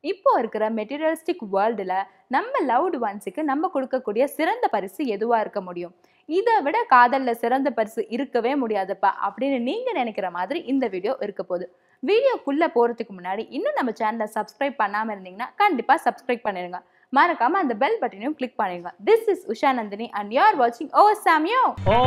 இப்போ இருக்கிற மெட்டீரியலிஸ்டிக் வேர்ல்டில் நம்ம லவ்டு ஒன்ஸுக்கு நம்ம கொடுக்கக்கூடிய சிறந்த பரிசு எதுவாக இருக்க முடியும் இதை விட காதலில் சிறந்த பரிசு இருக்கவே முடியாதுப்பா அப்படின்னு நீங்கள் நினைக்கிற மாதிரி இந்த வீடியோ இருக்க போகுது வீடியோக்குள்ளே போகிறதுக்கு முன்னாடி இன்னும் நம்ம சேனலை சப்ஸ்கிரைப் பண்ணாமல் இருந்தீங்கன்னா கண்டிப்பாக சப்ஸ்கிரைப் பண்ணிடுங்க மறக்காம அந்த பெல் பட்டனையும் கிளிக் பண்ணிடுங்க this is Usha Nandini and you are வாட்சிங் ஓ சாமியோ ஓ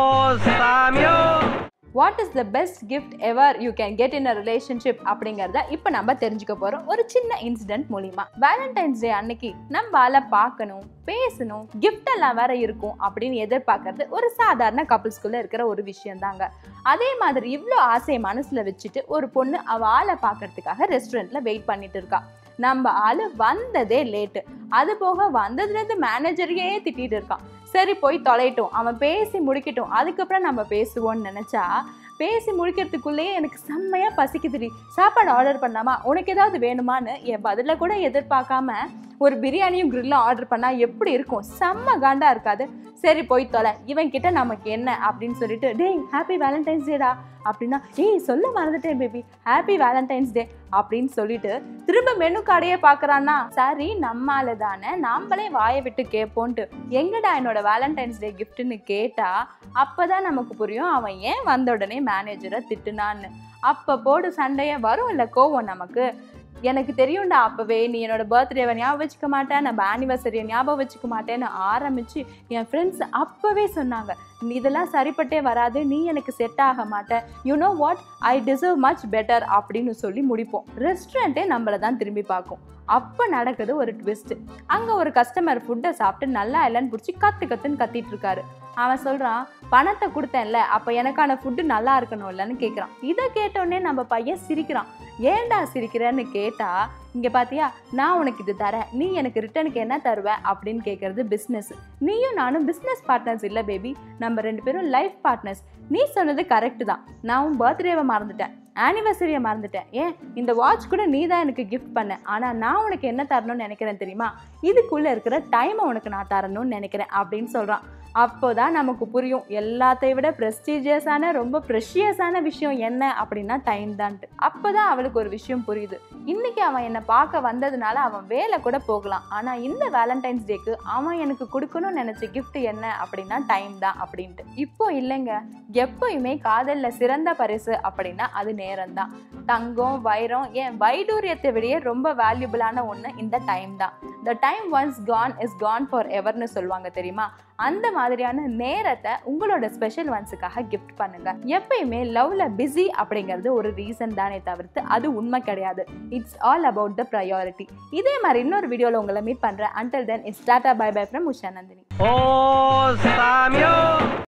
சாமியோ what is the best gift ever you can get in a relationship அப்படிங்கிறத இப்போ நம்ம தெரிஞ்சுக்க போகிறோம் ஒரு சின்ன இன்சிடென்ட் மூலிமா வேலண்டைன்ஸ் டே அன்னைக்கு நம்ம ஆளை பார்க்கணும் பேசணும் கிஃப்ட் எல்லாம் வேற இருக்கும் அப்படின்னு எதிர்பார்க்கறது ஒரு சாதாரண கப்புள்ஸ்குள்ள இருக்கிற ஒரு விஷயம் தாங்க அதே மாதிரி இவ்வளோ ஆசையை மனசுல வச்சுட்டு ஒரு பொண்ணு அவ ஆளை பார்க்கறதுக்காக ரெஸ்டாரண்ட்ல வெயிட் பண்ணிட்டு இருக்கா நம்ம ஆளு வந்ததே லேட்டு அது போக வந்ததுலேருந்து மேனேஜரையே திட்டிட்டு இருக்கான் சரி போய் தொலையட்டும் அவன் பேசி முடிக்கட்டும் அதுக்கப்புறம் நம்ம பேசுவோம்னு நினச்சா பேசி முடிக்கிறதுக்குள்ளேயே எனக்கு செம்மையாக பசிக்குதுடி சாப்பாடு ஆர்டர் பண்ணாமா உனக்கு ஏதாவது வேணுமான்னு என் பதில கூட எதிர்பார்க்காம ஒரு பிரியாணியும் கிரில்லும் ஆர்டர் பண்ணால் எப்படி இருக்கும் செம்ம காண்டா இருக்காது சரி போய் தொலை இவன் கிட்ட நமக்கு என்ன அப்படின்னு சொல்லிட்டு டேய் ஹாப்பி வேலண்டைன்ஸ் டேடா அப்படின்னா ஏய் சொல்ல மறந்துட்டேன் பேபி ஹாப்பி வேலண்டைன்ஸ் டே அப்படின்னு சொல்லிட்டு திரும்ப மெனு கடையே பார்க்கறான்னா சரி நம்மால தானே நாமளே வாயை விட்டு கேட்போன்ட்டு எங்கடா என்னோட வேலண்டைன்ஸ் டே கிஃப்ட்னு கேட்டா அப்பதான் நமக்கு புரியும் அவன் ஏன் வந்த உடனே மேனேஜரை திட்டுனான்னு அப்போ போடு சண்டையே வரும் இல்லை கோவம் நமக்கு எனக்கு தெரியும்டா அப்போவே நீ என்னோட பர்த்டேவை ஞாபகம் வச்சுக்க மாட்டேன் நம்ம ஆனிவர்சரியை ஞாபகம் வச்சுக்க மாட்டேன்னு ஆரம்பித்து என் ஃப்ரெண்ட்ஸ் அப்போவே சொன்னாங்க "நீ இதெல்லாம் சரிப்பட்டே வராது நீ எனக்கு செட் ஆக மாட்டேன் you know what I deserve much better அப்படின்னு சொல்லி முடிப்போம் ரெஸ்டாரண்ட்டே நம்மளை தான் திரும்பி பார்க்கும் அப்போ நடக்குது ஒரு ட்விஸ்ட் அங்கே ஒரு கஸ்டமர் ஃபுட்டை சாப்பிட்டு நல்லா இல்லைன்னு பிடிச்சி கத்து கத்துன்னு கத்திட்டு இருக்காரு அவன் சொல்கிறான் பணத்தை கொடுத்தேன்ல அப்போ எனக்கான ஃபுட்டு நல்லா இருக்கணும்லன்னு கேட்குறான் இதை கேட்டோடனே நம்ம பையன் சிரிக்கிறான் ஏன்டா சிரிக்கிறேன்னு கேட்டா இங்க பாத்தியா நான் உனக்கு இது தரேன் நீ எனக்கு ரிட்டனுக்கு என்ன தருவ அப்படின்னு கேட்கறது பிஸ்னஸ் நீயும் நானும் பிஸ்னஸ் பார்ட்னர்ஸ் இல்லை பேபி நம்ம ரெண்டு பேரும் லைஃப் பார்ட்னர்ஸ் நீ சொன்னது கரெக்டு தான் நான் உன் பர்த்டேவை மறந்துட்டேன் ஆனிவர்சரியை மறந்துட்டேன் ஏன் இந்த வாட்ச் கூட நீ தான் எனக்கு கிஃப்ட் பண்ண ஆனால் நான் உனக்கு என்ன தரணும்னு நினைக்கிறேன் தெரியுமா இதுக்குள்ளே இருக்கிற டைமை உனக்கு நான் தரணும்னு நினைக்கிறேன் அப்படின்னு சொல்கிறான் அப்போதான் நமக்கு புரியும் எல்லாத்தையும் விட ப்ரெஸ்டீஜியஸான ரொம்ப ப்ரெஷியஸான விஷயம் என்ன அப்படின்னா டைம் தான்ட்டு அப்போதான் அவளுக்கு ஒரு விஷயம் புரியுது இன்னைக்கு அவன் என்னை பார்க்க வந்ததுனால அவன் வேலை கூட போகலாம் ஆனால் இந்த வேலண்டைன்ஸ் டேக்கு அவன் எனக்கு கொடுக்கணும்னு நினச்ச gift என்ன அப்படின்னா டைம் தான் அப்படின்ட்டு இப்போ இல்லைங்க எப்பயுமே காதலில் சிறந்த பரிசு அப்படின்னா அது நேரம் தான் தங்கம் வைரம் ஏன் வைடூரியத்தை விடையே ரொம்ப வேல்யூபிளான ஒன்று இந்த டைம் தான் the time once gone is gone for எவர்னு சொல்லுவாங்க தெரியுமா அந்த மாதிரியான நேரத்தை உங்களோட ஸ்பெஷல் ஒன்ஸுக்காக கிஃப்ட் பண்ணுங்க எப்பயுமே லவ்ல பிஸி அப்படிங்கிறது ஒரு ரீசன் தானே தவிர்த்து அது உண்மை கிடையாது it's all about the priority இதே மாதிரி இன்னொரு வீடியோவில் உங்களை மீட் பண்ணுறேன் until then it's tata bye bye from Usha Nandini ஓ சாமியோ